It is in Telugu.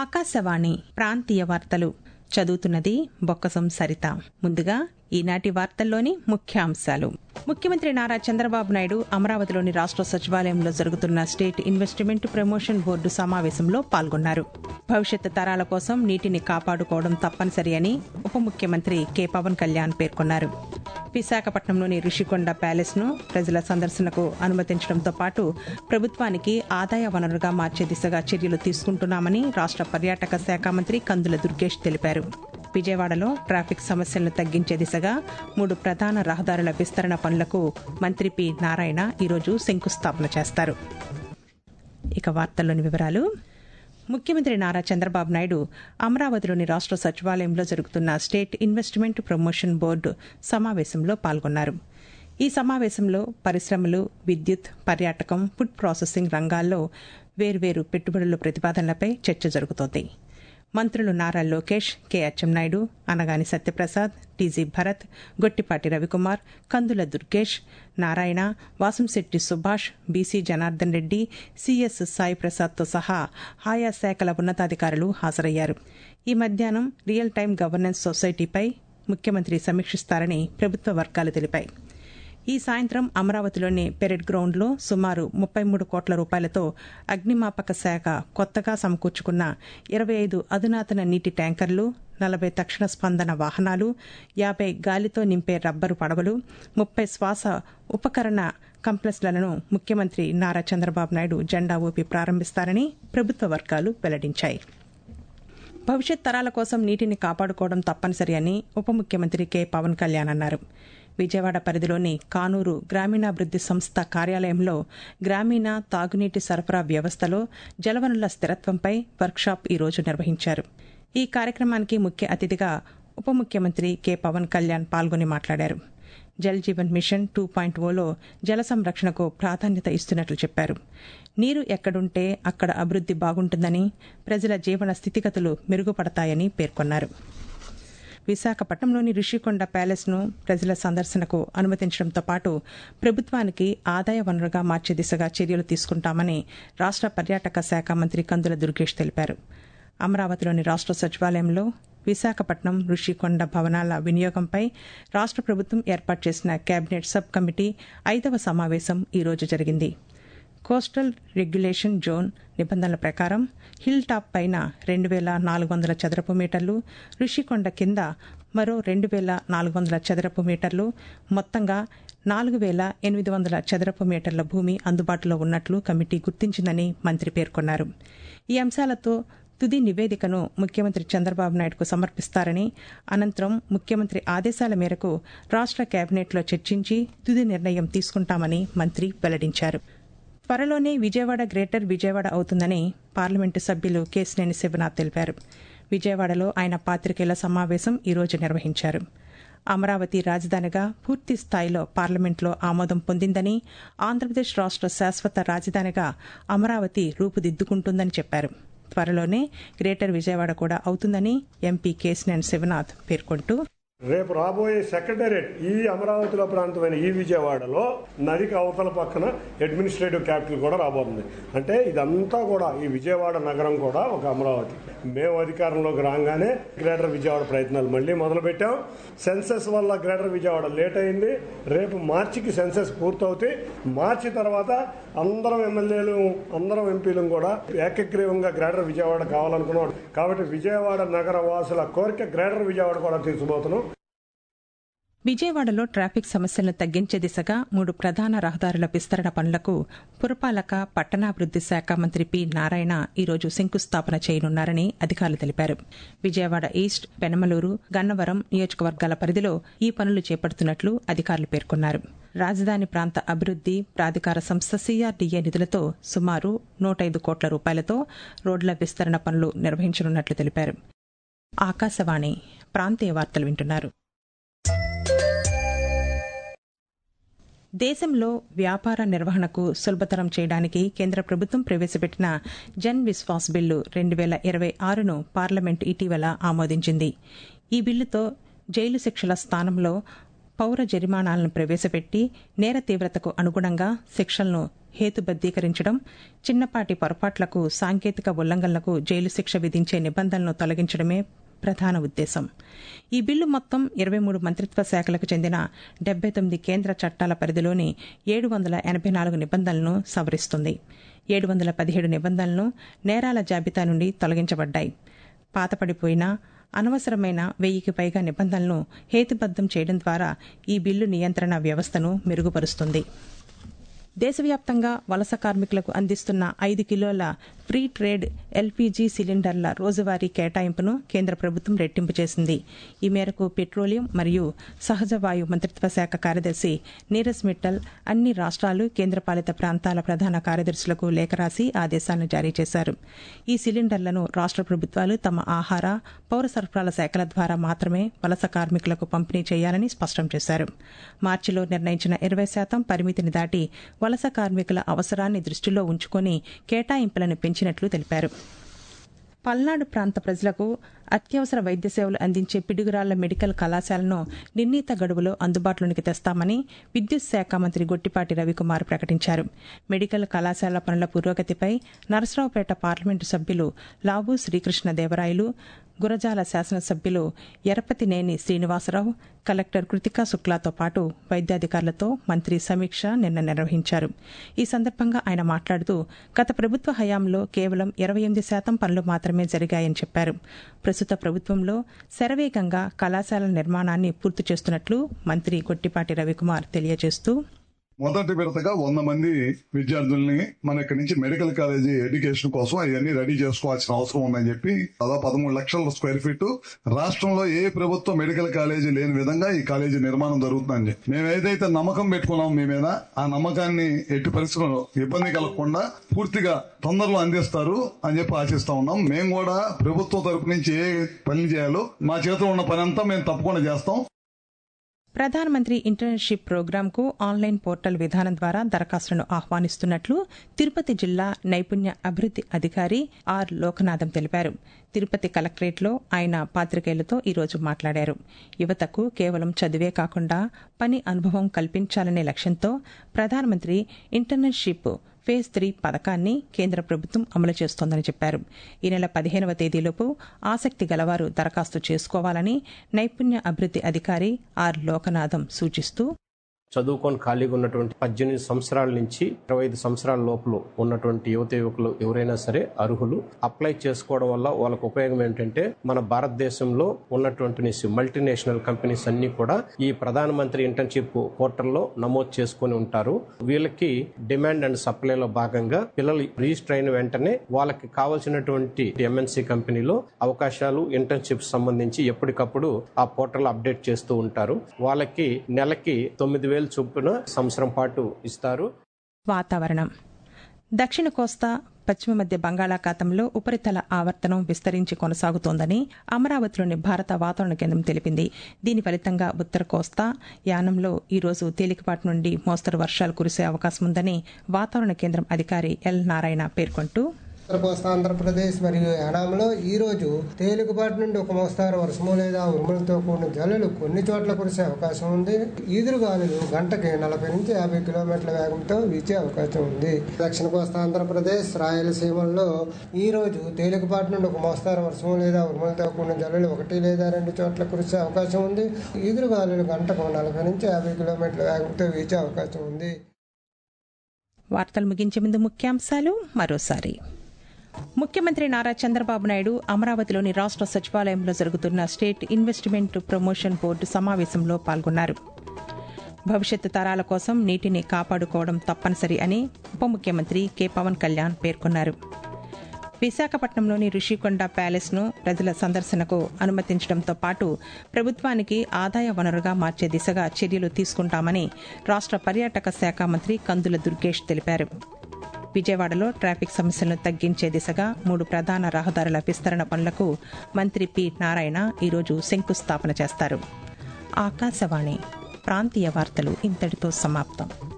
ఆకాశవాణి ప్రాంతీయ వార్తలు చదువుతున్నది బొక్కసం సరిత ముందుగా ఈనాటి వార్తల్లోని ముఖ్యాంశాలు ముఖ్యమంత్రి నారా చంద్రబాబు నాయుడు అమరావతిలోని రాష్ట్ర సచివాలయంలో జరుగుతున్న స్టేట్ ఇన్వెస్ట్మెంట్ ప్రమోషన్ బోర్డు సమావేశంలో పాల్గొన్నారు భవిష్యత్ తరాల కోసం నీటిని కాపాడుకోవడం తప్పనిసరి అని ఉప ముఖ్యమంత్రి కె పవన్ కళ్యాణ్ పేర్కొన్నారు విశాఖపట్నంలోని రిషికొండ ప్యాలెస్ ను ప్రజల సందర్శనకు అనుమతించడంతో పాటు ప్రభుత్వానికి ఆదాయ వనరుగా మార్చే దిశగా చర్యలు తీసుకుంటున్నామని రాష్ట్ర పర్యాటక శాఖ మంత్రి కందుల దుర్గేష్ తెలిపారు విజయవాడలో ట్రాఫిక్ సమస్యలను తగ్గించే దిశగా మూడు ప్రధాన రహదారుల విస్తరణ పనులకు మంత్రి పి నారాయణ ఈరోజు శంకుస్థాపన చేస్తారు ఇక వార్తల్లోని వివరాలు ముఖ్యమంత్రి నారా చంద్రబాబు నాయుడు అమరావతిలోని రాష్ట్ర సచివాలయంలో జరుగుతున్న స్టేట్ ఇన్వెస్ట్మెంట్ ప్రమోషన్ బోర్డు సమావేశంలో పాల్గొన్నారు ఈ సమావేశంలో పరిశ్రమలు విద్యుత్ పర్యాటకం ఫుడ్ ప్రాసెసింగ్ రంగాల్లో వేర్వేరు పెట్టుబడుల ప్రతిపాదనలపై చర్చ జరుగుతోంది మంత్రులు Nara Lokesh K Atchannaidu Anagani Satyaprasad TG Bharath Gottipati Ravikumar Kandula Durgesh Narayana Vasamsetti Subhash BC Janardhan Reddy CS Sai ప్రసాద్తో సహా ఆయా శాఖల ఉన్నతాధికారులు హాజరయ్యారు ఈ మధ్యాహ్నం రియల్ టైం గవర్నెన్స్ సొసైటీపై ముఖ్యమంత్రి సమీక్షిస్తారని ప్రభుత్వ వర్గాలు తెలిపాయి ఈ సాయంత్రం అమరావతిలోని పెరెడ్ గ్రౌండ్లో సుమారు ముప్పై మూడు కోట్ల రూపాయలతో అగ్నిమాపక శాఖ కొత్తగా సమకూర్చుకున్న ఇరవై ఐదు అధునాతన నీటి ట్యాంకర్లు నలభై తక్షణ స్పందన వాహనాలు యాభై గాలితో నింపే రబ్బరు పడవలు ముప్పై శ్వాస ఉపకరణ కంప్లెక్స్లను ముఖ్యమంత్రి నారా చంద్రబాబు నాయుడు జెండా ఊపి ప్రారంభిస్తారని ప్రభుత్వ వర్గాలు వెల్లడించాయి భవిష్యత్ తరాల కోసం నీటిని కాపాడుకోవడం తప్పనిసరి అని ఉప ముఖ్యమంత్రి కె పవన్ కళ్యాణ్ అన్నారు విజయవాడ పరిధిలోని కానూరు గ్రామీణాభివృద్ది సంస్థ కార్యాలయంలో గ్రామీణ తాగునీటి సరఫరా వ్యవస్థలో జలవనరుల స్థిరత్వంపై వర్క్షాప్ ఈరోజు నిర్వహించారు ఈ కార్యక్రమానికి ముఖ్య అతిథిగా ఉప ముఖ్యమంత్రి కె పవన్ కళ్యాణ్ పాల్గొని మాట్లాడారు Jal Jeevan mission two point ఓలో జల సంరక్షణకు ప్రాధాన్యత ఇస్తున్నట్లు చెప్పారు నీరు ఎక్కడుంటే అక్కడ అభివృద్ది బాగుంటుందని ప్రజల జీవన స్థితిగతులు మెరుగుపడతాయని పేర్కొన్నారు విశాఖపట్నంలోని రిషికొండ ప్యాలెస్ ను ప్రజల సందర్శనకు అనుమతించడంతో పాటు ప్రభుత్వానికి ఆదాయ వనరుగా మార్చే దిశగా చర్యలు తీసుకుంటామని రాష్ట్ర పర్యాటక శాఖ మంత్రి కందుల దుర్గేష్ తెలిపారు అమరావతిలోని రాష్ట్ర సచివాలయంలో విశాఖపట్నం ఋషికొండ భవనాల వినియోగంపై రాష్ట్ర ప్రభుత్వం ఏర్పాటు చేసిన కేబినెట్ సబ్ కమిటీ ఐదవ సమావేశం ఈరోజు జరిగింది కోస్టల్ రెగ్యులేషన్ జోన్ నిబంధనల ప్రకారం హిల్ టాప్ పైన రెండు వేల నాలుగు వందల చదరపు మీటర్లు ఋషికొండ కింద మరో రెండు వేల నాలుగు వందల చదరపు మీటర్లు మొత్తంగా నాలుగు వేల ఎనిమిది వందల చదరపు మీటర్ల భూమి అందుబాటులో ఉన్నట్లు కమిటీ గుర్తించిందని మంత్రి పేర్కొన్నారు ఈ అంశాలతో తుది నివేదికను ముఖ్యమంత్రి చంద్రబాబు నాయుడుకు సమర్పిస్తారని అనంతరం ముఖ్యమంత్రి ఆదేశాల మేరకు రాష్ట్ర కేబినెట్లో చర్చించి తుది నిర్ణయం తీసుకుంటామని మంత్రి వెల్లడించారు త్వరలోనే విజయవాడ గ్రేటర్ విజయవాడ అవుతుందని పార్లమెంటు సభ్యులు కేసినేని శివనాథ్ తెలిపారు విజయవాడలో ఆయన పాత్రికేయుల సమావేశం ఈరోజు నిర్వహించారు అమరావతి రాజధానిగా పూర్తి స్థాయిలో పార్లమెంట్లో ఆమోదం పొందిందని ఆంధ్రప్రదేశ్ రాష్ట్ర శాశ్వత రాజధానిగా అమరావతి రూపుదిద్దుకుంటుందని చెప్పారు త్వరలోనే గ్రేటర్ విజయవాడ కూడా అవుతుందని ఎంపీ కేసినేని శివనాథ్ పేర్కొంటూ రేపు రాబోయే సెక్రటేరియట్ ఈ అమరావతిలో ప్రాంతమైన ఈ విజయవాడలో నదికి అవతల పక్కన అడ్మినిస్ట్రేటివ్ క్యాపిటల్ కూడా రాబోతుంది అంటే ఇదంతా కూడా ఈ విజయవాడ నగరం కూడా ఒక అమరావతి మేము అధికారంలోకి రాగానే గ్రేటర్ విజయవాడ ప్రయత్నాలు మళ్ళీ మొదలు పెట్టాం సెన్సెస్ వల్ల గ్రేటర్ విజయవాడ లేట్ అయింది రేపు మార్చికి సెన్సెస్ పూర్తవుతాయి మార్చి తర్వాత అందరం ఎమ్మెల్యేలు అందరం ఎంపీలు కూడా ఏకగ్రీవంగా గ్రేటర్ విజయవాడ కావాలనుకున్నాడు కాబట్టి విజయవాడ నగర వాసుల కోరిక గ్రేటర్ విజయవాడ కూడా తీసుకోబోతున్నాం విజయవాడలో ట్రాఫిక్ సమస్యలను తగ్గించే దిశగా మూడు ప్రధాన రహదారుల విస్తరణ పనులకు పురపాలక పట్టణాభివృద్ది శాఖ మంత్రి పి నారాయణ ఈరోజు శంకుస్థాపన చేయనున్నారని అధికారులు తెలిపారు విజయవాడ ఈస్ట్ పెనమలూరు గన్నవరం నియోజకవర్గాల పరిధిలో ఈ పనులు చేపడుతున్నట్లు అధికారులు పేర్కొన్నారు రాజధాని ప్రాంత అభివృద్ది ప్రాధికార సంస్థ సీఆర్డీఏ నిధులతో సుమారు నూట ఐదు కోట్ల రూపాయలతో రోడ్ల విస్తరణ పనులు నిర్వహించనున్నట్లు తెలిపారు ఆకాశవాణి ప్రాంతీయ వార్తలు వింటున్నారు దేశంలో వ్యాపార నిర్వహణకు సులభతరం చేయడానికి కేంద్ర ప్రభుత్వం ప్రవేశపెట్టిన జన్ విశ్వాస్ బిల్లు రెండు వేల ఇరవై ఆరును పార్లమెంట్ ఇటీవల ఆమోదించింది ఈ బిల్లుతో జైలు శిక్షల స్థానంలో పౌర జరిమానాలను ప్రవేశపెట్టి నేర తీవ్రతకు అనుగుణంగా శిక్షలను హేతుబద్దీకరించడం చిన్నపాటి పొరపాట్లకు సాంకేతిక ఉల్లంఘనలకు జైలు శిక్ష విధించే నిబంధనలను తొలగించడమే ప్రధాన ఉద్దేశం ఈ బిల్లు మొత్తం ఇరవై మూడు మంత్రిత్వ శాఖలకు చెందిన డెబ్బై తొమ్మిది కేంద్ర చట్టాల పరిధిలోని ఏడు వందల ఎనభై నాలుగు నిబంధనలను సవరిస్తుంది ఏడు వందల పదిహేడు నిబంధనలు నేరాల జాబితా నుండి తొలగించబడ్డాయి పాతపడిపోయిన అనవసరమైన వెయ్యికి పైగా నిబంధనలను హేతుబద్దం చేయడం ద్వారా ఈ బిల్లు నియంత్రణ వ్యవస్థను మెరుగుపరుస్తుంది దేశవ్యాప్తంగా వలస కార్మికులకు అందిస్తున్న ఐదు కిలోల ఫ్రీ ట్రేడ్ ఎల్పీజీ సిలిండర్ల రోజువారీ కేటాయింపును కేంద్ర ప్రభుత్వం రెట్టింపు చేసింది ఈ మేరకు పెట్రోలియం మరియు సహజ వాయు మంత్రిత్వ శాఖ కార్యదర్శి నీరజ్ మిట్టల్ అన్ని రాష్ట్రాలు కేంద్రపాలిత ప్రాంతాల ప్రధాన కార్యదర్శులకు లేఖ రాసి ఆదేశాలను జారీ చేశారు ఈ సిలిండర్లను రాష్ట్ర ప్రభుత్వాలు తమ ఆహార పౌర సరఫరాల శాఖల ద్వారా మాత్రమే వలస కార్మికులకు పంపిణీ చేయాలని స్పష్టం చేశారు మార్చిలో నిర్ణయించిన ఇరవై శాతం పరిమితిని దాటి వలస కార్మికుల అవసరాన్ని దృష్టిలో ఉంచుకొని కేటాయింపులను పెంచినట్లు తెలిపారు పల్నాడు ప్రాంత ప్రజలకు అత్యవసర వైద్య సేవలు అందించే పిడుగురాళ్ల మెడికల్ కళాశాలను నిర్ణీత గడువులో అందుబాటులోనికి తెస్తామని విద్యుత్ శాఖ మంత్రి గొట్టిపాటి రవికుమార్ ప్రకటించారు మెడికల్ కళాశాల పనుల పురోగతిపై నరసరావుపేట పార్లమెంటు సభ్యులు లావు శ్రీకృష్ణదేవరాయలు గురజాల శాసనసభ్యులు ఎరపతినేని శ్రీనివాసరావు కలెక్టర్ కృతికా శుక్లాతో పాటు వైద్యాధికారులతో మంత్రి సమీక్ష నిన్న నిర్వహించారు ఈ సందర్భంగా ఆయన మాట్లాడుతూ గత ప్రభుత్వ హయాంలో కేవలం ఇరవై ఎనిమిది శాతం పనులు మాత్రమే జరిగాయని చెప్పారు ప్రస్తుత ప్రభుత్వంలో శరవేగంగా కళాశాలల నిర్మాణాన్ని పూర్తి చేస్తున్నట్లు మంత్రి గొట్టిపాటి రవికుమార్ తెలియజేస్తూ మొదటి విడతగా వంద మంది విద్యార్థుల్ని మన ఇక్కడి నుంచి మెడికల్ కాలేజీ ఎడ్యుకేషన్ కోసం అవన్నీ రెడీ చేసుకోవాల్సిన అవసరం ఉందని చెప్పి దాదాపు పదమూడు లక్షల స్క్వేర్ ఫీట్ రాష్ట్రంలో ఏ ప్రభుత్వ మెడికల్ కాలేజీ లేని విధంగా ఈ కాలేజీ నిర్మాణం జరుగుతుందని మేము ఏదైతే నమ్మకం పెట్టుకున్నాం మీ మీద ఆ నమ్మకాన్ని ఎట్టి పరిస్థితుల్లో ఇబ్బంది కలగకుండా పూర్తిగా తొందరలో అందిస్తారు అని చెప్పి ఆశిస్తా ఉన్నాం మేము కూడా ప్రభుత్వం తరపు నుంచి ఏ పని చేయాలో మా చేతిలో ఉన్న పని అంతా మేము తప్పకుండా చేస్తాం ప్రధానమంత్రి ఇంటర్న్షిప్ ప్రోగ్రాంకు ఆన్లైన్ పోర్టల్ విధానం ద్వారా దరఖాస్తులను ఆహ్వానిస్తున్నట్లు తిరుపతి జిల్లా నైపుణ్య అభివృద్ది అధికారి ఆర్ లోకనాథం తెలిపారు తిరుపతి కలెక్టరేట్లో ఆయన పాత్రికేయులతో ఈరోజు మాట్లాడారు యువతకు కేవలం చదివే కాకుండా పని అనుభవం కల్పించాలనే లక్ష్యంతో ప్రధానమంత్రి ఇంటర్న్షిప్ ఫేజ్ త్రీ పథకాన్ని కేంద్ర ప్రభుత్వం అమలు చేస్తోందని చెప్పారు ఈ నెల పదిహేనవ తేదీలోపు ఆసక్తి గలవారు దరఖాస్తు చేసుకోవాలని నైపుణ్య అభివృద్ది అధికారి ఆర్ లోకనాథం సూచిస్తూ చదువుకొని ఖాళీగా ఉన్నటువంటి పద్దెనిమిది సంవత్సరాల నుంచి ఇరవై ఐదు సంవత్సరాల లోపల ఉన్నటువంటి యువత యువకులు ఎవరైనా సరే అర్హులు అప్లై చేసుకోవడం వల్ల వాళ్ళకు ఉపయోగం ఏంటంటే మన భారతదేశంలో ఉన్నటువంటి మల్టీనేషనల్ కంపెనీస్ అన్ని కూడా ఈ ప్రధానమంత్రి ఇంటర్న్షిప్ పోర్టల్లో నమోదు చేసుకుని ఉంటారు వీళ్ళకి డిమాండ్ అండ్ సప్లైలో భాగంగా పిల్లలు రిజిస్టర్ అయిన వెంటనే వాళ్ళకి కావాల్సినటువంటి ఎంఎన్సీ కంపెనీలో అవకాశాలు ఇంటర్న్షిప్ సంబంధించి ఎప్పటికప్పుడు ఆ పోర్టల్ అప్డేట్ చేస్తూ ఉంటారు వాళ్ళకి నెలకి తొమ్మిది వేలు చొప్పున సంవత్సరం పాటు ఇస్తారు వాతావరణం దక్షిణ కోస్తా పశ్చిమ మధ్య బంగాళాఖాతంలో ఉపరితల ఆవర్తనం విస్తరించి కొనసాగుతోందని అమరావతిలోని భారత వాతావరణ కేంద్రం తెలిపింది దీని ఫలితంగా ఉత్తర కోస్తా యానంలో ఈరోజు తేలికపాటి నుండి మోస్తరు వర్షాలు కురిసే అవకాశం ఉందని వాతావరణ కేంద్రం అధికారి ఎల్ నారాయణ పేర్కొంటూ ఉత్తర కోస్తా ఆంధ్రప్రదేశ్ మరియు యానాంలో ఈ రోజు తేలికపాటి నుండి ఒక మోస్తారు వర్షము లేదా ఉరుములతో కూడిన జల్లులు కొన్ని చోట్ల కురిసే అవకాశం ఉంది ఈదురుగాలులు గంటకి నలభై నుంచి యాభై కిలోమీటర్ల వేగంతో వీచే అవకాశం ఉంది దక్షిణ కోస్తా ఆంధ్రప్రదేశ్ రాయలసీమల్లో ఈ రోజు తేలికపాటి నుండి ఒక మోస్తారు వర్షము లేదా ఉరుములతో కూడిన జల్లులు ఒకటి లేదా రెండు చోట్ల కురిసే అవకాశం ఉంది ఈదురుగాలులు గంటకు నలభై నుంచి యాభై కిలోమీటర్ల వేగంతో వీచే అవకాశం ఉంది వార్తలు ముగించే ముందు ముఖ్యాంశాలు మరోసారి ముఖ్యమంత్రి నారా చంద్రబాబు నాయుడు అమరావతిలోని రాష్ట్ర సచివాలయంలో జరుగుతున్న స్టేట్ ఇన్వెస్ట్మెంట్ ప్రమోషన్ బోర్డు సమావేశంలో పాల్గొన్నారు భవిష్యత్తు తరాల కోసం నీటిని కాపాడుకోవడం తప్పనిసరి అని ఉప ముఖ్యమంత్రి కె పవన్ కళ్యాణ్ పేర్కొన్నారు విశాఖపట్నంలోని ఋషికొండ ప్యాలెస్ను ప్రజల సందర్శనకు అనుమతించడంతో పాటు ప్రభుత్వానికి ఆదాయ వనరుగా మార్చే దిశగా చర్యలు తీసుకుంటామని రాష్ట్ర పర్యాటక శాఖ మంత్రి కందుల దుర్గేష్ తెలిపారు విజయవాడలో ట్రాఫిక్ సమస్యలను తగ్గించే దిశగా మూడు ప్రధాన రహదారుల విస్తరణ పనులకు మంత్రి పి నారాయణ ఈరోజు శంకుస్థాపన చేస్తారు ఆకాశవాణి ప్రాంతీయ వార్తలు ఇంతటితో సమాప్తం